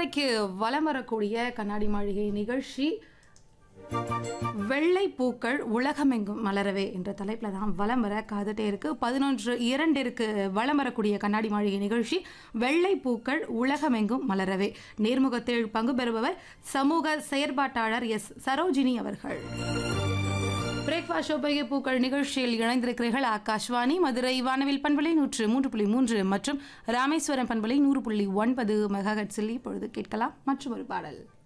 மணிக்கு வலம் வரக்கூடிய கண்ணாடி மாளிகை நிகழ்ச்சி வெள்ளை பூக்கள் உலகமெங்கும் மலரவே என்ற தலைப்பில் தான் வலம் வர காத்துட்டே இருக்கு பதினொன்று இரண்டிற்கு வலம் வரக்கூடிய கண்ணாடி மாளிகை நிகழ்ச்சி வெள்ளை பூக்கள் உலகமெங்கும் மலரவே நேர்முகத்தில் பங்கு பெறுபவர் சமூக செயற்பாட்டாளர் எஸ் சரோஜினி அவர்கள் பிரேக்ஃபாஸ்ட் ஷோபைய பூக்கள் நிகழ்ச்சியில் இணைந்திருக்கிறீர்கள் ஆகாஷ்வாணி மதுரை வானவில் பண்பலை நூற்று மூன்று புள்ளி மூன்று மற்றும் ராமேஸ்வரம் பண்பலை நூறு புள்ளி ஒன்பது மெகாஹட்ஸில் இப்பொழுது கேட்கலாம் மற்றும் ஒரு பாடல்